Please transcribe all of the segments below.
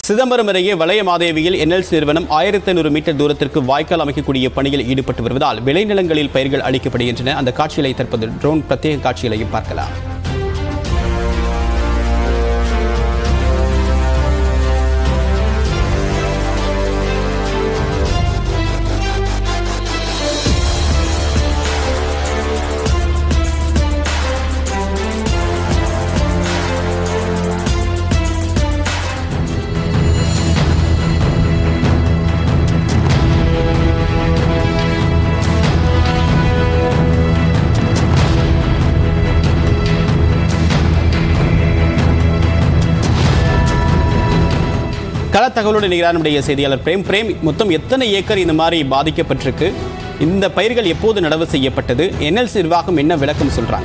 சிதம்பரம் அருகே வளையமாதேவியில் என்எல்சி நிறுவனம் ஆயிரத்தி ஐநூறு மீட்டர் தூரத்திற்கு வாய்க்கால் அமைக்கக்கூடிய பணியில் ஈடுபட்டு வருவதால் விளைநிலங்களில் பயிர்கள் அளிக்கப்படுகின்றன அந்த காட்சிகளை தற்போது ட்ரோன் பிரத்யேக காட்சிகளையும் பார்க்கலாம் கள தகவலோடு நிகரான நம்முடைய செய்தியாளர் பிரேம் பிரேம் மொத்தம் எத்தனை ஏக்கர் இந்த மாதிரி பாதிக்கப்பட்டிருக்கு இந்த பயிர்கள் எப்போது நடவு செய்யப்பட்டது என்எல்சி நிர்வாகம் என்ன விளக்கம் சொல்றாங்க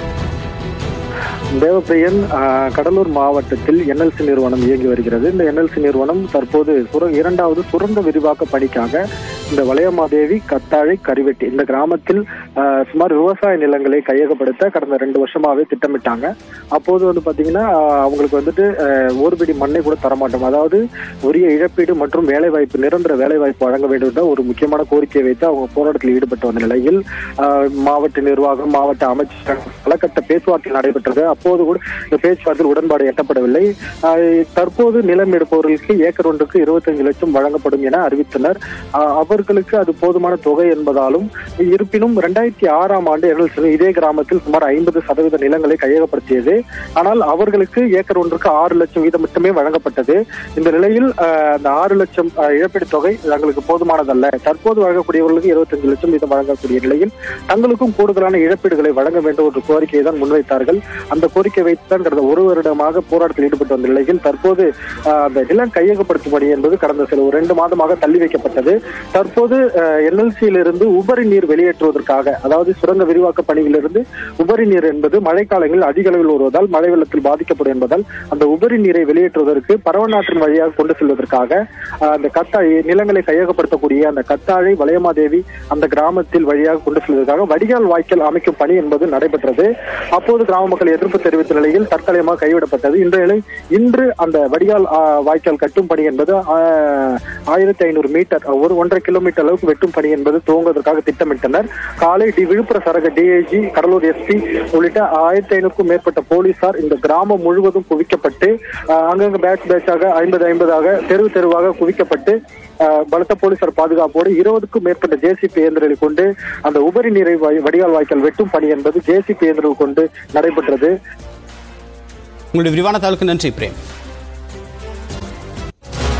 தேவப்பிரியன் ஆஹ், கடலூர் மாவட்டத்தில் என்எல்சி நிறுவனம் இயங்கி வருகிறது இந்த என்எல்சி நிறுவனம் தற்போது சுர இரண்டாவது சுரங்க விரிவாக்க பணிக்காக இந்த வளையமாதேவி கத்தாழை கரிவெட்டி இந்த கிராமத்தில் ஆஹ், சுமார் விவசாய நிலங்களை கையகப்படுத்த கடந்த ரெண்டு வருஷமாவே திட்டமிட்டாங்க அப்போது வந்து பாத்தீங்கன்னா ஆஹ், அவங்களுக்கு வந்துட்டு ஆஹ், ஒரு பிடி மண்ணை கூட தரமாட்டோம் அதாவது உரிய இழப்பீடு மற்றும் வேலைவாய்ப்பு நிரந்தர வேலைவாய்ப்பு வழங்க வேண்டும் என்ற ஒரு முக்கியமான கோரிக்கையை வைத்து அவங்க போராட்டத்தில் ஈடுபட்டு வந்த நிலையில் ஆஹ், மாவட்ட நிர்வாகம் மாவட்ட அமைச்சர் பலகட்ட பேச்சுவார்த்தை நடைபெற்றது அப்போது கூட இந்த பேச்சுவார்த்தையில் உடன்பாடு எட்டப்படவில்லை ஆஹ், தற்போது நிலம் எடுப்பவர்களுக்கு ஏக்கர் ஒன்றுக்கு இருபத்தஞ்சு லட்சம் வழங்கப்படும் என அறிவித்தனர் ஆஹ், அவர்களுக்கு அது போதுமான தொகை என்பதாலும் இருப்பினும் இரண்டாயிரத்தி ஆறாம் ஆண்டு என்எல்சி இதே கிராமத்தில் சுமார் ஐம்பது சதவீத நிலங்களை கையகப்படுத்தியது ஆனால் அவர்களுக்கு ஏக்கர் ஒன்றுக்கு ஆறு லட்சம் வீதம் மட்டுமே வழங்கப்பட்டது இந்த நிலையில் ஆஹ், அந்த ஆறு லட்சம் ஆஹ், இழப்பீடு தொகை தங்களுக்கு போதுமானதல்ல தற்போது வழங்கக்கூடியவர்களுக்கு இருபத்தஞ்சு லட்சம் வீதம் வழங்கக்கூடிய நிலையில் தங்களுக்கும் கூடுதலான இழப்பீடுகளை வழங்க வேண்டும் என்ற கோரிக்கையை தான் முன்வைத்தார்கள் அந்த கோரிக்கை வைத்துதான் கடந்த ஒரு வருடமாக போராட்டத்தில் ஈடுபட்டு வந்த நிலையில் தற்போது ஆஹ், அந்த நிலம் கையகப்படுத்தும் பணி என்பது கடந்த சில ஒரு ரெண்டு மாதமாக தள்ளி வைக்கப்பட்டது தற்போது என்எல்சியிலிருந்து உபரி நீர் வெளியேற்றுவதற்காக அதாவது சுரங்க விரிவாக்க பணியிலிருந்து உபரி நீர் என்பது மழைக்காலங்களில் அதிக அளவில் வருவதால் மழை வெள்ளத்தில் பாதிக்கப்படும் என்பதால் அந்த உபரி நீரை வெளியேற்றுவதற்கு பரவநாற்றின் வழியாக கொண்டு செல்வதற்காக ஆஹ், அந்த கத்தாழை நிலங்களை கையகப்படுத்தக்கூடிய அந்த கத்தாழை வளையமாதேவி அந்த கிராமத்தில் வழியாக கொண்டு செல்வதற்காக வடிகால் வாய்க்கால் அமைக்கும் பணி என்பது நடைபெற்றது அப்போது கிராம மக்கள் எதிர்ப்பு தெரிவித்த நிலையில் தற்காலிகமாக கைவிடப்பட்டது இந்த நிலை இன்று அந்த வடிகால் ஆஹ், வாய்க்கால் கட்டும் பணி என்பது ஆஹ், ஆயிரத்தி ஐநூறு மீட்டர் ஒரு ஒன்றரை கிலோமீட்டர் அளவுக்கு வெட்டும் பணி என்பது துவங்குவதற்காக திட்டமிட்டனர் காலை டி விழுப்புரம் சரக டிஐஜி கடலூர் எஸ்பி உள்ளிட்ட ஆயிரத்தி ஐநூறுக்கும் மேற்பட்ட போலீசார் இந்த கிராமம் முழுவதும் குவிக்கப்பட்டு ஆஹ், அங்கங்க பேட்ச் பேட்சாக ஐம்பது ஐம்பதாக தெரு தெருவாக குவிக்கப்பட்டு ஆஹ், பலத்த போலீசார் பாதுகாப்போடு இருபதுக்கும் மேற்பட்ட ஜேசிபி இயந்திரங்களை கொண்டு அந்த உபரி நீரை வ- வடிகால் வாய்க்கால் வெட்டும் பணி என்பது ஜேசிபி இயந்திரங்கள் கொண்டு நடைபெற்றது உங்களுடைய விரிவான தகவலுக்கு நன்றி பிரேம்